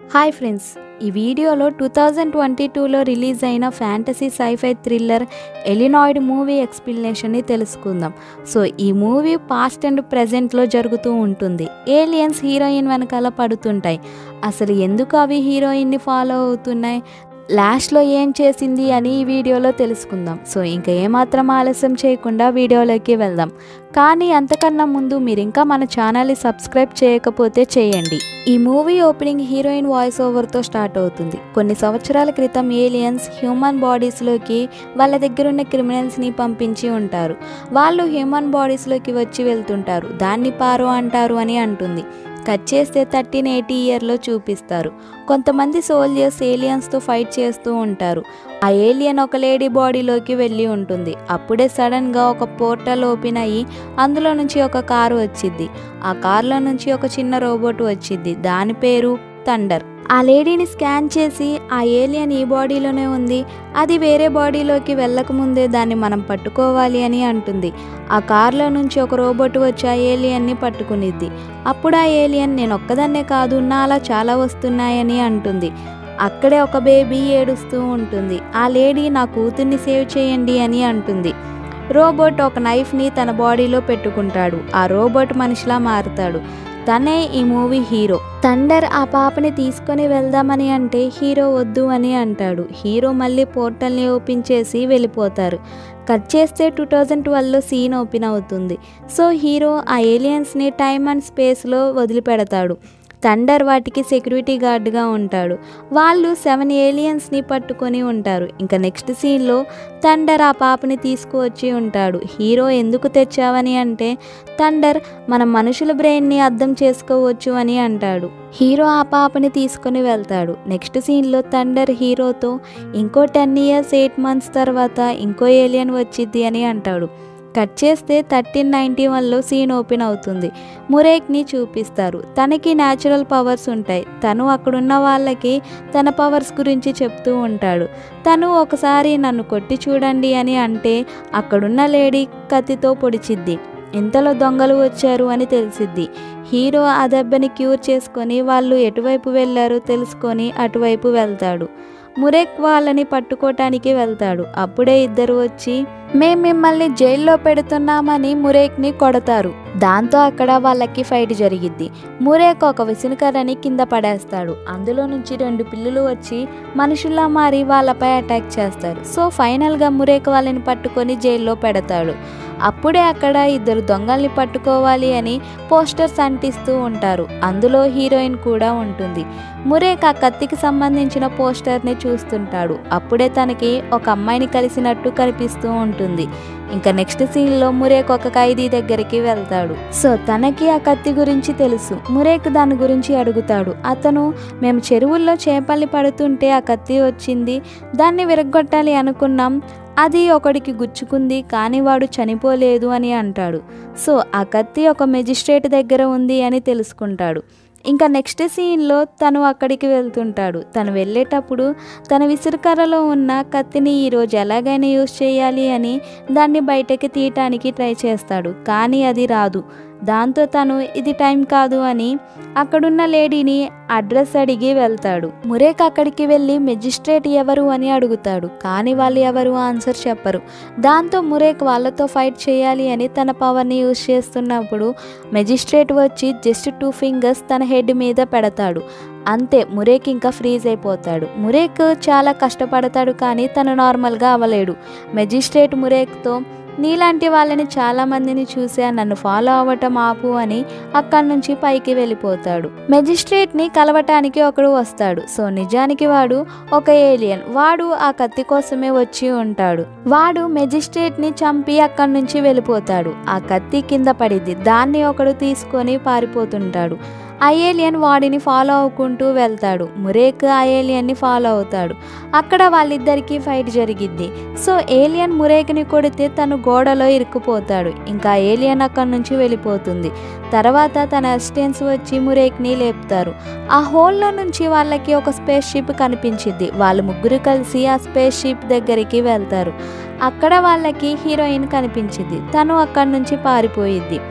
hi friends ఈ వీడియోలో two thousand twenty టూలో రిలీజ్ అయిన fantasy sci fi thriller Alienoid movie ఎక్స్ప్లెనేషన్ని తెలుసుకుందాం సో ఈ మూవీ పాస్ట్ అండ్ ప్రజెంట్లో జరుగుతూ ఉంటుంది ఏలియన్స్ హీరోయిన్ వెనకాల పడుతుంటాయి అసలు ఎందుకు అవి హీరోయిన్ని ఫాలో అవుతున్నాయి లాస్ట్లో ఏం చేసింది అని ఈ వీడియోలో తెలుసుకుందాం సో ఇంకా ఏమాత్రం ఆలస్యం చేయకుండా వీడియోలోకి వెళ్దాం కానీ అంతకన్నా ముందు మీరు ఇంకా మన ఛానల్ని సబ్స్క్రైబ్ చేయకపోతే చేయండి ఈ మూవీ ఓపెనింగ్ హీరోయిన్ వాయిస్ ఓవర్తో స్టార్ట్ అవుతుంది కొన్ని సంవత్సరాల క్రితం ఏలియన్స్ హ్యూమన్ బాడీస్లోకి వాళ్ళ దగ్గర ఉన్న క్రిమినల్స్ని పంపించి ఉంటారు వాళ్ళు హ్యూమన్ బాడీస్లోకి వచ్చి వెళ్తుంటారు దాన్ని పారో అంటారు అని అంటుంది కట్ చేస్తే థర్టీన్ ఎయిటీ ఇయర్లో చూపిస్తారు కొంతమంది సోల్జర్స్ ఏలియన్స్తో ఫైట్ చేస్తూ ఉంటారు ఆ ఏలియన్ ఒక లేడీ బాడీలోకి వెళ్ళి ఉంటుంది అప్పుడే సడన్గా ఒక పోర్టల్ ఓపెన్ అయ్యి అందులో నుంచి ఒక కారు వచ్చింది ఆ కార్లో నుంచి ఒక చిన్న రోబోట్ వచ్చింది దాని పేరు థండర్ ఆ లేడీని స్కాన్ చేసి ఆ ఏలియన్ ఈ బాడీలోనే ఉంది అది వేరే బాడీలోకి వెళ్ళకముందే దాన్ని మనం పట్టుకోవాలి అని అంటుంది ఆ కార్లో నుంచి ఒక రోబోట్ వచ్చి ఆ ఏలియన్ని పట్టుకునిద్ది అప్పుడు ఆ ఏలియన్ నేను ఒక్కదాన్నే కాదు నాలా చాలా వస్తున్నాయని అంటుంది అక్కడే ఒక బేబీ ఏడుస్తూ ఉంటుంది ఆ లేడీ నా కూతుర్ని సేవ్ చేయండి అని అంటుంది రోబోట్ ఒక నైఫ్ని తన బాడీలో పెట్టుకుంటాడు ఆ రోబోట్ మనిషిలా మారుతాడు తనే ఈ మూవీ హీరో థండర్ ఆ పాపని తీసుకొని వెళ్దామని అంటే హీరో వద్దు అని అంటాడు హీరో మళ్ళీ పోర్టల్ని ఓపెన్ చేసి వెళ్ళిపోతారు కట్ చేస్తే టూ థౌజండ్ ట్వెల్వ్లో సీన్ ఓపెన్ అవుతుంది సో హీరో ఆ ఏలియన్స్ని టైమ్ అండ్ స్పేస్లో వదిలిపెడతాడు థండర్ వాటికి సెక్యూరిటీ గార్డ్గా ఉంటాడు వాళ్ళు సెవెన్ ఏలియన్స్ని పట్టుకొని ఉంటారు ఇంకా నెక్స్ట్ సీన్లో థండర్ ఆ పాపని తీసుకువచ్చి ఉంటాడు హీరో ఎందుకు తెచ్చావని అంటే థండర్ మన మనుషుల బ్రెయిన్ని అర్థం చేసుకోవచ్చు అని అంటాడు హీరో ఆ పాపని తీసుకొని వెళ్తాడు నెక్స్ట్ సీన్లో థండర్ హీరోతో ఇంకో టెన్ ఇయర్స్ ఎయిట్ మంత్స్ తర్వాత ఇంకో ఏలియన్ వచ్చింది అని అంటాడు కట్ చేస్తే థర్టీన్ నైంటీ వన్లో సీన్ ఓపెన్ అవుతుంది మురేక్ని చూపిస్తారు తనకి న్యాచురల్ పవర్స్ ఉంటాయి తను అక్కడున్న వాళ్ళకి తన పవర్స్ గురించి చెప్తూ ఉంటాడు తను ఒకసారి నన్ను కొట్టి చూడండి అని అంటే అక్కడున్న లేడీ కత్తితో పొడిచిద్ది ఇంతలో దొంగలు వచ్చారు అని తెలిసిద్ది హీరో ఆ దెబ్బని క్యూర్ చేసుకొని వాళ్ళు ఎటువైపు వెళ్ళారో తెలుసుకొని అటువైపు వెళ్తాడు మురేక్ వాళ్ళని పట్టుకోవటానికి వెళ్తాడు అప్పుడే ఇద్దరు వచ్చి మేం మిమ్మల్ని జైల్లో పెడుతున్నామని మురేక్ని కొడతారు దాంతో అక్కడ వాళ్ళకి ఫైట్ జరిగిద్ది మురేక్ ఒక విసునకర్రని కింద పడేస్తాడు అందులో నుంచి రెండు పిల్లులు వచ్చి మనుషుల్లా మారి వాళ్ళపై అటాక్ చేస్తారు సో ఫైనల్గా మురేక్ వాళ్ళని పట్టుకొని జైల్లో పెడతాడు అప్పుడే అక్కడ ఇద్దరు దొంగల్ని పట్టుకోవాలి అని పోస్టర్స్ అంటిస్తూ ఉంటారు అందులో హీరోయిన్ కూడా ఉంటుంది మురేక్ ఆ కత్తికి సంబంధించిన పోస్టర్ని చూస్తుంటాడు అప్పుడే తనకి ఒక అమ్మాయిని కలిసినట్టు కనిపిస్తూ ఉంటుంది ఇంకా నెక్స్ట్ సీన్లో మురేక్ ఒక ఖైదీ దగ్గరికి వెళ్తాడు సో తనకి ఆ కత్తి గురించి తెలుసు మురేక్ దాని గురించి అడుగుతాడు అతను మేము చెరువుల్లో చేపల్ని పడుతుంటే ఆ కత్తి వచ్చింది దాన్ని విరగొట్టాలి అనుకున్నాం అది ఒకడికి గుచ్చుకుంది కానీ వాడు చనిపోలేదు అని అంటాడు సో ఆ కత్తి ఒక మెజిస్ట్రేట్ దగ్గర ఉంది అని తెలుసుకుంటాడు ఇంకా నెక్స్ట్ సీన్లో తను అక్కడికి వెళ్తుంటాడు తను వెళ్ళేటప్పుడు తన విసురుకర్రలో ఉన్న కత్తిని ఈరోజు ఎలాగైనా యూజ్ చేయాలి అని దాన్ని బయటకి తీయటానికి ట్రై చేస్తాడు కానీ అది రాదు దాంతో తను ఇది టైం కాదు అని అక్కడున్న లేడీని అడ్రస్ అడిగి వెళ్తాడు మురేక్ అక్కడికి వెళ్ళి మెజిస్ట్రేట్ ఎవరు అని అడుగుతాడు కానీ వాళ్ళు ఎవరు ఆన్సర్ చెప్పరు దాంతో మురేక్ వాళ్ళతో ఫైట్ చేయాలి అని తన పవర్ని యూజ్ చేస్తున్నప్పుడు మెజిస్ట్రేట్ వచ్చి జస్ట్ టూ ఫింగర్స్ తన హెడ్ మీద పెడతాడు అంతే మురేక్ ఇంకా ఫ్రీజ్ అయిపోతాడు మురేక్ చాలా కష్టపడతాడు కానీ తను నార్మల్గా అవ్వలేడు మెజిస్ట్రేట్ మురేక్తో నీలాంటి వాళ్ళని చాలామందిని చూసా నన్ను ఫాలో అవ్వటం ఆపు అని అక్కడి నుంచి పైకి వెళ్ళిపోతాడు మెజిస్ట్రేట్ని కలవటానికి ఒకడు వస్తాడు సో నిజానికి వాడు ఒక ఏలియన్ వాడు ఆ కత్తి కోసమే వచ్చి ఉంటాడు వాడు మెజిస్ట్రేట్ని చంపి అక్కడి నుంచి వెళ్ళిపోతాడు ఆ కత్తి కింద పడిద్ది దాన్ని ఒకడు తీసుకొని పారిపోతుంటాడు ఆ ఏలియన్ వాడిని ఫాలో అవ్వుకుంటూ వెళ్తాడు మురేక్ ఆ ఏలియన్ని ఫాలో అవుతాడు అక్కడ వాళ్ళిద్దరికీ ఫైట్ జరిగిద్ది సో ఏలియన్ మురేక్ని కొడితే తను గోడలో ఇరుక్కుపోతాడు ఇంకా ఏలియన్ అక్కడి నుంచి వెళ్ళిపోతుంది తర్వాత తన అసిస్టెంట్స్ వచ్చి మురేక్ని లేపుతారు ఆ హోల్లో నుంచి వాళ్ళకి ఒక స్పేస్ షిప్ కనిపించింది వాళ్ళు ముగ్గురు కలిసి ఆ స్పేస్ షిప్ దగ్గరికి వెళ్తారు అక్కడ వాళ్ళకి హీరోయిన్ కనిపించింది తను అక్కడి నుంచి పారిపోయిద్ది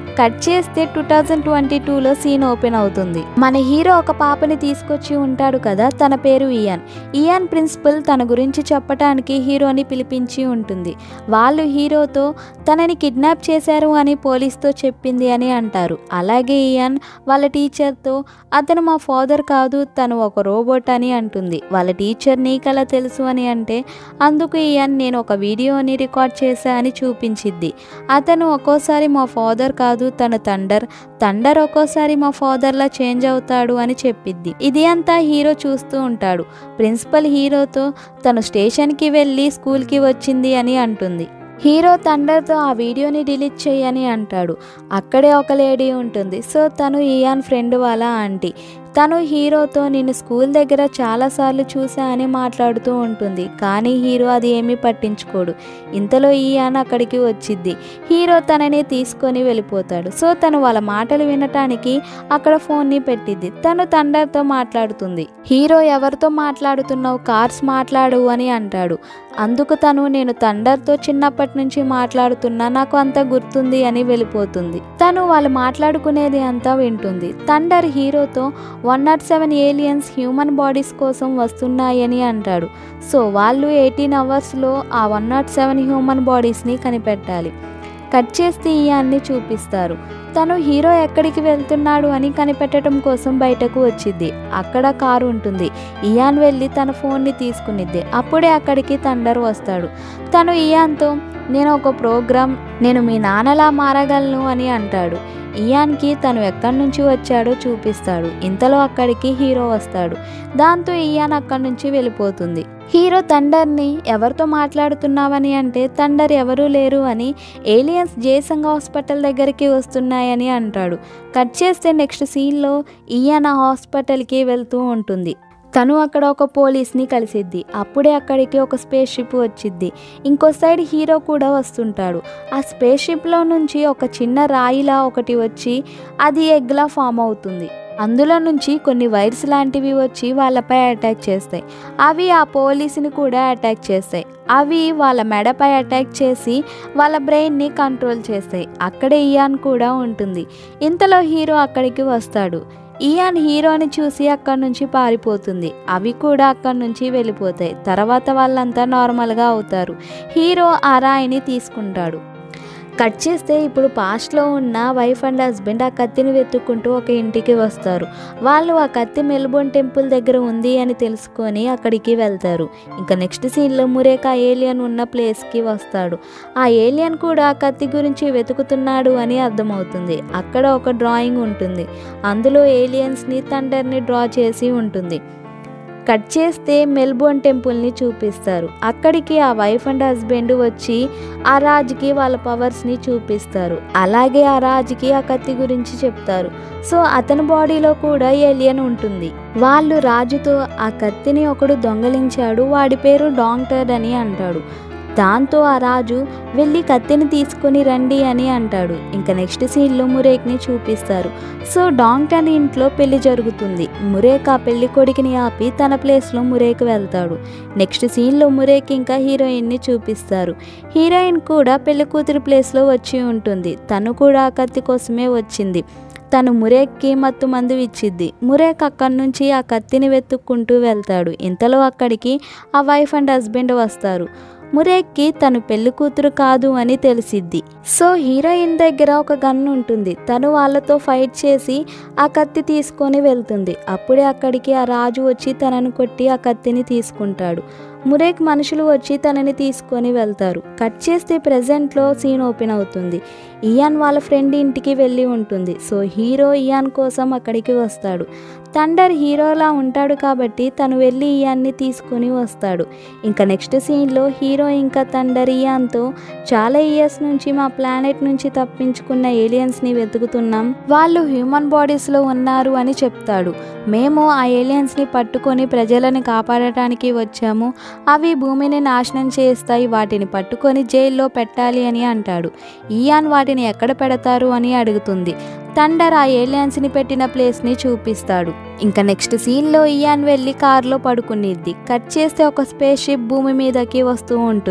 కట్ చేస్తే టూ థౌజండ్ ట్వంటీ టూలో సీన్ ఓపెన్ అవుతుంది మన హీరో ఒక పాపని తీసుకొచ్చి ఉంటాడు కదా తన పేరు ఇయాన్ ఇయాన్ ప్రిన్సిపల్ తన గురించి చెప్పటానికి హీరోని పిలిపించి ఉంటుంది వాళ్ళు హీరోతో తనని కిడ్నాప్ చేశారు అని పోలీస్తో చెప్పింది అని అంటారు అలాగే ఇయాన్ వాళ్ళ టీచర్తో అతను మా ఫాదర్ కాదు తను ఒక రోబోట్ అని అంటుంది వాళ్ళ టీచర్ నీకలా తెలుసు అని అంటే అందుకు ఇయాన్ నేను ఒక వీడియోని రికార్డ్ చేశా అని చూపించిద్ది అతను ఒక్కోసారి మా ఫాదర్ కాదు తను తండర్ తండర్ ఒక్కోసారి మా ఫాదర్లా చేంజ్ అవుతాడు అని చెప్పిద్ది ఇది అంతా హీరో చూస్తూ ఉంటాడు ప్రిన్సిపల్ హీరోతో తను స్టేషన్కి వెళ్ళి స్కూల్కి వచ్చింది అని అంటుంది హీరో తండర్తో ఆ వీడియోని డిలీట్ చేయని అంటాడు అక్కడే ఒక లేడీ ఉంటుంది సో తను ఇయాన్ ఫ్రెండ్ వాళ్ళ ఆంటీ తను హీరోతో నేను స్కూల్ దగ్గర చాలాసార్లు చూసా అని మాట్లాడుతూ ఉంటుంది కానీ హీరో అది ఏమీ పట్టించుకోడు ఇంతలో ఇయాన్ అక్కడికి వచ్చిద్ది హీరో తనని తీసుకొని వెళ్ళిపోతాడు సో తను వాళ్ళ మాటలు వినటానికి అక్కడ ఫోన్ని పెట్టిద్ది తను తండర్తో మాట్లాడుతుంది హీరో ఎవరితో మాట్లాడుతున్నావు కార్స్ మాట్లాడు అని అంటాడు అందుకు తను నేను తండర్తో చిన్నప్పటి నుంచి మాట్లాడుతున్నా నాకు అంత గుర్తుంది అని వెళ్ళిపోతుంది తను వాళ్ళు మాట్లాడుకునేది అంతా వింటుంది తండర్ హీరోతో one not seven aliens human bodies కోసం వస్తున్నాయని అంటాడు సో వాళ్ళు ఎయిటీన్ అవర్స్లో ఆ వన్ నాట్ సెవెన్ హ్యూమన్ బాడీస్ని కనిపెట్టాలి కట్ చేస్తే ఇయాన్ని చూపిస్తారు తను హీరో ఎక్కడికి వెళ్తున్నాడు అని కనిపెట్టడం కోసం బయటకు వచ్చింది అక్కడ కారు ఉంటుంది ఇయాన్ వెళ్ళి తన ఫోన్ని తీసుకునిద్ది అప్పుడే అక్కడికి తండర్ వస్తాడు తను ఇయాన్తో నేను ఒక ప్రోగ్రామ్ నేను మీ నాన్నలా మారగలను అని అంటాడు ఇయాన్కి తను ఎక్కడి నుంచి వచ్చాడో చూపిస్తాడు ఇంతలో అక్కడికి హీరో వస్తాడు దాంతో ఇయాన్ అక్కడి నుంచి వెళ్ళిపోతుంది హీరో తండర్ని ఎవరితో మాట్లాడుతున్నావని అంటే తండర్ ఎవరూ లేరు అని ఏలియన్స్ జయసంగ హాస్పిటల్ దగ్గరికి వస్తున్నాయని అంటాడు కట్ చేస్తే నెక్స్ట్ సీన్లో ఇయాన్ ఆ హాస్పిటల్కి వెళ్తూ ఉంటుంది తను అక్కడ ఒక పోలీస్ని కలిసిద్ది అప్పుడే అక్కడికి ఒక స్పేస్ షిప్ వచ్చిద్ది ఇంకో సైడ్ హీరో కూడా వస్తుంటాడు ఆ స్పేస్ షిప్లో నుంచి ఒక చిన్న రాయిలా ఒకటి వచ్చి అది ఎగ్లా ఫామ్ అవుతుంది అందులో నుంచి కొన్ని వైర్స్ లాంటివి వచ్చి వాళ్ళపై అటాక్ చేస్తాయి అవి ఆ పోలీసుని కూడా అటాక్ చేస్తాయి అవి వాళ్ళ మెడపై అటాక్ చేసి వాళ్ళ బ్రెయిన్ని కంట్రోల్ చేస్తాయి అక్కడే ఇయాన్ కూడా ఉంటుంది ఇంతలో హీరో అక్కడికి వస్తాడు ఇయాన్ హీరోని చూసి అక్కడి నుంచి పారిపోతుంది అవి కూడా అక్కడి నుంచి వెళ్ళిపోతాయి తర్వాత వాళ్ళంతా నార్మల్గా అవుతారు హీరో ఆ రాయిని తీసుకుంటాడు కట్ చేస్తే ఇప్పుడు పాస్ట్లో ఉన్న వైఫ్ అండ్ హస్బెండ్ ఆ కత్తిని వెతుక్కుంటూ ఒక ఇంటికి వస్తారు వాళ్ళు ఆ కత్తి మెల్బోర్న్ టెంపుల్ దగ్గర ఉంది అని తెలుసుకొని అక్కడికి వెళ్తారు ఇంకా నెక్స్ట్ సీన్లో మురేకా ఏలియన్ ఉన్న ప్లేస్కి వస్తాడు ఆ ఏలియన్ కూడా ఆ కత్తి గురించి వెతుకుతున్నాడు అని అర్థమవుతుంది అక్కడ ఒక డ్రాయింగ్ ఉంటుంది అందులో ఏలియన్స్ని తండర్ని డ్రా చేసి ఉంటుంది కట్ చేస్తే మెల్బోర్న్ టెంపుల్ని చూపిస్తారు అక్కడికి ఆ వైఫ్ అండ్ హస్బెండ్ వచ్చి ఆ రాజుకి వాళ్ళ పవర్స్ని చూపిస్తారు అలాగే ఆ రాజుకి ఆ కత్తి గురించి చెప్తారు సో అతని బాడీలో కూడా ఏలియన్ ఉంటుంది వాళ్ళు రాజుతో ఆ కత్తిని ఒకడు దొంగలించాడు వాడి పేరు డాంక్టర్ అని అంటాడు దాంతో ఆ రాజు వెళ్ళి కత్తిని తీసుకొని రండి అని అంటాడు ఇంకా నెక్స్ట్ సీన్లో మురేక్ని చూపిస్తారు సో డాంగ్టన్ ఇంట్లో పెళ్లి జరుగుతుంది మురేక్ ఆ పెళ్లి కొడుకుని ఆపి తన ప్లేస్లో మురేక్ వెళ్తాడు నెక్స్ట్ సీన్లో మురేక్ ఇంకా హీరోయిన్ని చూపిస్తారు హీరోయిన్ కూడా పెళ్లి కూతురు ప్లేస్లో వచ్చి ఉంటుంది తను కూడా ఆ కత్తి కోసమే వచ్చింది తను మురేక్కి మత్తు మందు ఇచ్చిద్ది మురేక్ అక్కడి నుంచి ఆ కత్తిని వెతుక్కుంటూ వెళ్తాడు ఇంతలో అక్కడికి ఆ వైఫ్ అండ్ హస్బెండ్ వస్తారు మురేక్కి తను పెళ్లి కూతురు కాదు అని తెలిసిద్ది సో హీరోయిన్ దగ్గర ఒక గన్ ఉంటుంది తను వాళ్ళతో ఫైట్ చేసి ఆ కత్తి తీసుకొని వెళ్తుంది అప్పుడే అక్కడికి ఆ రాజు వచ్చి తనను కొట్టి ఆ కత్తిని తీసుకుంటాడు మురేక్ మనుషులు వచ్చి తనని తీసుకొని వెళ్తారు కట్ చేస్తే ప్రజెంట్లో సీన్ ఓపెన్ అవుతుంది ఇయాన్ వాళ్ళ ఫ్రెండ్ ఇంటికి వెళ్ళి ఉంటుంది సో హీరో ఇయాన్ కోసం అక్కడికి వస్తాడు థండర్ హీరోలా ఉంటాడు కాబట్టి తను వెళ్ళి ఇయాన్ని తీసుకొని వస్తాడు ఇంకా నెక్స్ట్ సీన్లో హీరో ఇంకా థండర్ ఇయాన్తో చాలా ఇయర్స్ నుంచి మా ప్లానెట్ నుంచి తప్పించుకున్న ఏలియన్స్ని వెతుకుతున్నాం వాళ్ళు హ్యూమన్ బాడీస్లో ఉన్నారు అని చెప్తాడు మేము ఆ ఏలియన్స్ని పట్టుకొని ప్రజలను కాపాడటానికి వచ్చాము అవి భూమిని నాశనం చేస్తాయి వాటిని పట్టుకొని జైల్లో పెట్టాలి అని అంటాడు ఇయాన్ వాటిని ఎక్కడ పెడతారు అని అడుగుతుంది థండర్ ఆ ఏలియన్స్ని పెట్టిన ప్లేస్ని చూపిస్తాడు ఇంకా నెక్స్ట్ సీన్లో ఇయాన్ వెళ్ళి కారులో పడుకునిద్ది కట్ చేస్తే ఒక స్పేస్ షిప్ భూమి మీదకి వస్తూ ఉంటుంది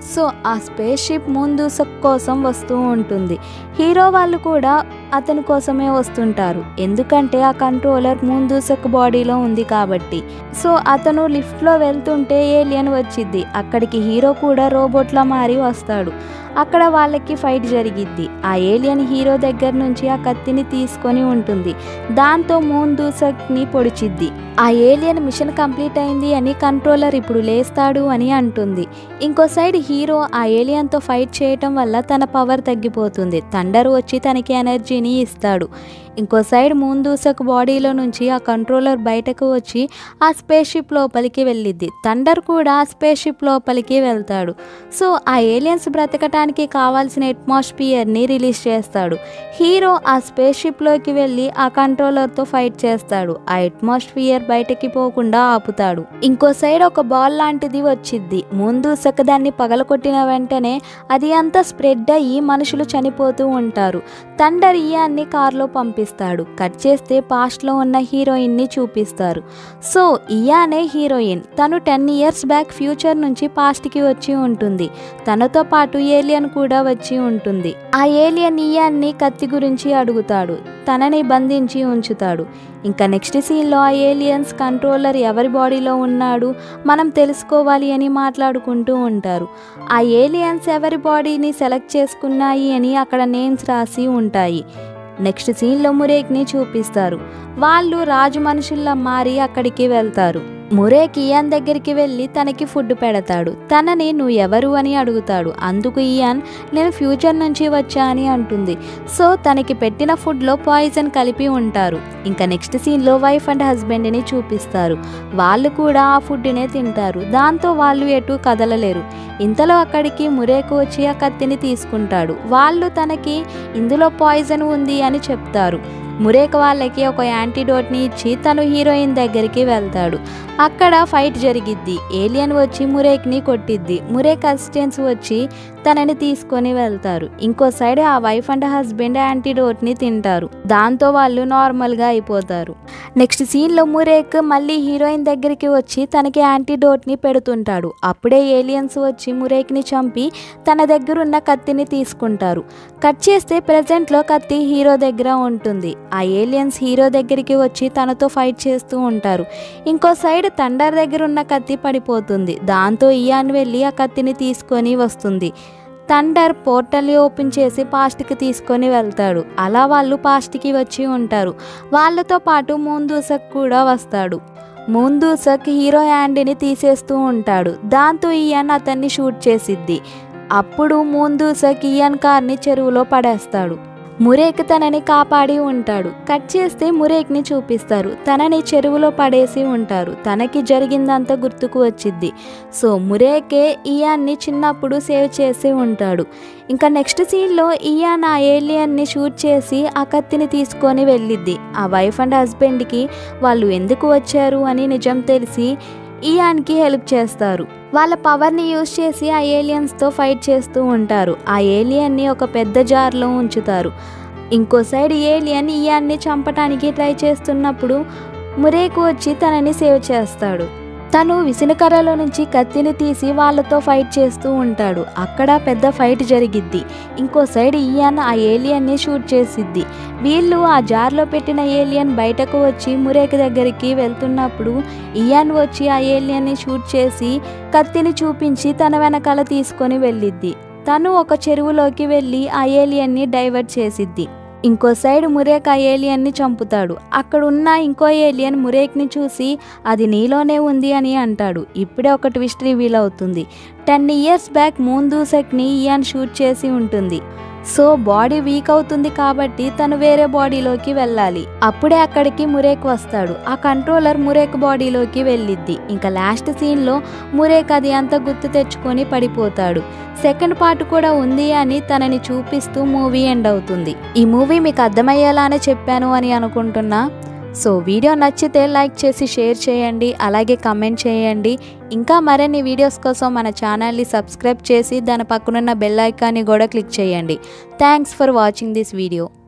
సో ఆ స్పేస్ షిప్ ముందు కోసం వస్తూ ఉంటుంది హీరో వాళ్ళు కూడా అతని కోసమే వస్తుంటారు ఎందుకంటే ఆ కంట్రోలర్ ముందూసక్ బాడీలో ఉంది కాబట్టి సో అతను లిఫ్ట్లో వెళ్తుంటే ఏలియన్ వచ్చిద్ది అక్కడికి హీరో కూడా రోబోట్లా మారి వస్తాడు అక్కడ వాళ్ళకి ఫైట్ జరిగిద్ది ఆ ఏలియన్ హీరో దగ్గర నుంచి ఆ కత్తిని తీసుకొని ఉంటుంది దాంతో మూన్ దూసక్ని పొడిచిద్ది ఆ ఏలియన్ మిషన్ కంప్లీట్ అయింది అని కంట్రోలర్ ఇప్పుడు లేస్తాడు అని అంటుంది ఇంకో సైడ్ హీరో ఆ ఏలియన్తో ఫైట్ చేయటం వల్ల తన పవర్ తగ్గిపోతుంది థండర్ వచ్చి తనకి ఎనర్జీని ఇస్తాడు ఇంకో సైడ్ మూన్ దూసక్ బాడీలో నుంచి ఆ కంట్రోలర్ బయటకు వచ్చి ఆ స్పేస్ షిప్ లోపలికి వెళ్ళిద్ది థండర్ కూడా ఆ స్పేస్ షిప్ లోపలికి వెళ్తాడు సో ఆ ఏలియన్స్ బ్రతకటానికి కావాల్సిన అట్మాస్ఫియర్ని రిలీజ్ చేస్తాడు హీరో ఆ స్పేస్ షిప్లోకి వెళ్ళి ఆ కంట్రోలర్తో ఫైట్ చేస్తాడు ఆ అట్మాస్ఫియర్ బయటకి పోకుండా ఆపుతాడు ఇంకో సైడ్ ఒక బాల్ లాంటిది వచ్చిద్ది ముందు దాన్ని పగలకొట్టిన వెంటనే అది అంతా స్ప్రెడ్ అయ్యి మనుషులు చనిపోతూ ఉంటారు థండర్ ఇయాన్ని కార్లో పంపిస్తాడు కట్ చేస్తే పాస్ట్లో ఉన్న హీరోయిన్ని చూపిస్తారు సో ఇయానే హీరోయిన్ తను టెన్ ఇయర్స్ బ్యాక్ ఫ్యూచర్ నుంచి పాస్ట్కి వచ్చి ఉంటుంది తనతో పాటు ఏలియన్ కూడా వచ్చి ఉంటుంది ఆ ఏలియన్ ఇయాన్ని కత్తి గురించి అడుగుతాడు తనని బంధించి ఉంచుతాడు ఇంకా నెక్స్ట్ సీన్లో ఆ ఏలియన్స్ కంట్రోలర్ ఎవరి బాడీలో ఉన్నాడు మనం తెలుసుకోవాలి అని మాట్లాడుకుంటూ ఉంటారు ఆ ఏలియన్స్ ఎవరి బాడీని సెలెక్ట్ చేసుకున్నాయి అని అక్కడ నేమ్స్ రాసి ఉంటాయి నెక్స్ట్ సీన్లో మురేక్ని చూపిస్తారు వాళ్ళు రాజు మనుషుల్లా మారి అక్కడికి వెళ్తారు మురేక్ ఇయాన్ దగ్గరికి వెళ్ళి తనకి ఫుడ్ పెడతాడు తనని నువ్వు ఎవరు అని అడుగుతాడు అందుకు ఇయాన్ నేను ఫ్యూచర్ నుంచి వచ్చా అని అంటుంది సో తనకి పెట్టిన ఫుడ్లో పాయిజన్ కలిపి ఉంటారు ఇంకా నెక్స్ట్ సీన్లో వైఫ్ అండ్ హస్బెండ్ని చూపిస్తారు వాళ్ళు కూడా ఆ ఫుడ్నే తింటారు దాంతో వాళ్ళు ఎటు కదలలేరు ఇంతలో అక్కడికి మురేకు వచ్చి ఆ కత్తిని తీసుకుంటాడు వాళ్ళు తనకి ఇందులో పాయిజన్ ఉంది అని చెప్తారు మురేక్ వాళ్ళకి ఒక యాంటీడోట్ని ఇచ్చి తను హీరోయిన్ దగ్గరికి వెళ్తాడు అక్కడ ఫైట్ జరిగిద్ది ఏలియన్ వచ్చి మురేక్ని కొట్టిద్ది మురేక్ అసిస్టెంట్స్ వచ్చి తనని తీసుకొని వెళ్తారు ఇంకో సైడ్ ఆ వైఫ్ అండ్ హస్బెండ్ యాంటీడోట్ని తింటారు దాంతో వాళ్ళు నార్మల్గా అయిపోతారు నెక్స్ట్ సీన్లో మురేక్ మళ్ళీ హీరోయిన్ దగ్గరికి వచ్చి తనకి యాంటీడోట్ని పెడుతుంటాడు అప్పుడే ఏలియన్స్ వచ్చి మురేక్ని చంపి తన దగ్గర ఉన్న కత్తిని తీసుకుంటారు కట్ చేస్తే ప్రజెంట్లో కత్తి హీరో దగ్గర ఉంటుంది ఆ ఏలియన్స్ హీరో దగ్గరికి వచ్చి తనతో ఫైట్ చేస్తూ ఉంటారు ఇంకో సైడ్ తండర్ దగ్గర ఉన్న కత్తి పడిపోతుంది దాంతో ఇయాన్ వెళ్ళి ఆ కత్తిని తీసుకొని వస్తుంది థండర్ పోర్టల్ ఓపెన్ చేసి పాస్ట్కి తీసుకొని వెళ్తాడు అలా వాళ్ళు పాస్ట్కి వచ్చి ఉంటారు వాళ్ళతో పాటు మూందూసక్ కూడా వస్తాడు మూందూసక్ హీరో హ్యాండ్ని తీసేస్తూ ఉంటాడు దాంతో ఇయాన్ అతన్ని షూట్ చేసిద్ది అప్పుడు మూందూసక్ ఇయాన్ కార్ని చెరువులో పడేస్తాడు మురేక్ తనని కాపాడి ఉంటాడు కట్ చేస్తే మురేక్ని చూపిస్తారు తనని చెరువులో పడేసి ఉంటారు తనకి జరిగిందంతా గుర్తుకు వచ్చిద్ది సో మురేకే ఇయాన్ని చిన్నప్పుడు సేవ్ చేసి ఉంటాడు ఇంకా నెక్స్ట్ సీన్లో ఇయాన్ ఆ ఏలియన్ని షూట్ చేసి ఆ కత్తిని తీసుకొని వెళ్ళిద్ది ఆ వైఫ్ అండ్ హస్బెండ్కి వాళ్ళు ఎందుకు వచ్చారు అని నిజం తెలిసి ఇయాన్కి హెల్ప్ చేస్తారు వాళ్ళ పవర్ని యూజ్ చేసి ఆ ఏలియన్స్తో ఫైట్ చేస్తూ ఉంటారు ఆ ఏలియన్ని ఒక పెద్ద జార్లో ఉంచుతారు ఇంకో సైడ్ ఏలియన్ ఇయాన్ని చంపటానికి ట్రై చేస్తున్నప్పుడు మురేకు వచ్చి తనని సేవ్ చేస్తాడు తను విసినకర్రలో నుంచి కత్తిని తీసి వాళ్ళతో ఫైట్ చేస్తూ ఉంటాడు అక్కడ పెద్ద ఫైట్ జరిగిద్ది ఇంకో సైడ్ ఇయాన్ ఆ ఏలియన్ని షూట్ చేసిద్ది వీళ్ళు ఆ జార్లో పెట్టిన ఏలియన్ బయటకు వచ్చి మురేక్ దగ్గరికి వెళ్తున్నప్పుడు ఇయాన్ వచ్చి ఆ ఏలియన్ని షూట్ చేసి కత్తిని చూపించి తన వెనకాల తీసుకొని వెళ్ళిద్ది తను ఒక చెరువులోకి వెళ్ళి ఆ ఏలియన్ని డైవర్ట్ చేసిద్ది ఇంకో సైడ్ మురేక్ ఆ ఏలియన్ని చంపుతాడు అక్కడ ఉన్న ఇంకో ఏలియన్ మురేక్ని చూసి అది నీలోనే ఉంది అని అంటాడు ఇప్పుడే ఒక ట్విస్ట్ రివీల్ అవుతుంది టెన్ ఇయర్స్ బ్యాక్ మూన్ దూసక్ని ఇయాన్ షూట్ చేసి ఉంటుంది సో బాడీ వీక్ అవుతుంది కాబట్టి తను వేరే బాడీలోకి వెళ్ళాలి అప్పుడే అక్కడికి మురేక్ వస్తాడు ఆ కంట్రోలర్ మురేక్ బాడీలోకి వెళ్ళిద్ది ఇంకా లాస్ట్ సీన్లో మురేక్ అది అంతా గుర్తు తెచ్చుకొని పడిపోతాడు సెకండ్ పార్ట్ కూడా ఉంది అని తనని చూపిస్తూ మూవీ ఎండ్ అవుతుంది ఈ మూవీ మీకు అర్థమయ్యేలానే చెప్పాను అని అనుకుంటున్నా సో వీడియో నచ్చితే లైక్ చేసి షేర్ చేయండి అలాగే కమెంట్ చేయండి ఇంకా మరిన్ని వీడియోస్ కోసం మన ఛానల్ని సబ్స్క్రైబ్ చేసి దాని పక్కనున్న బెల్ ఐకాన్ని కూడా క్లిక్ చేయండి thanks for watching this video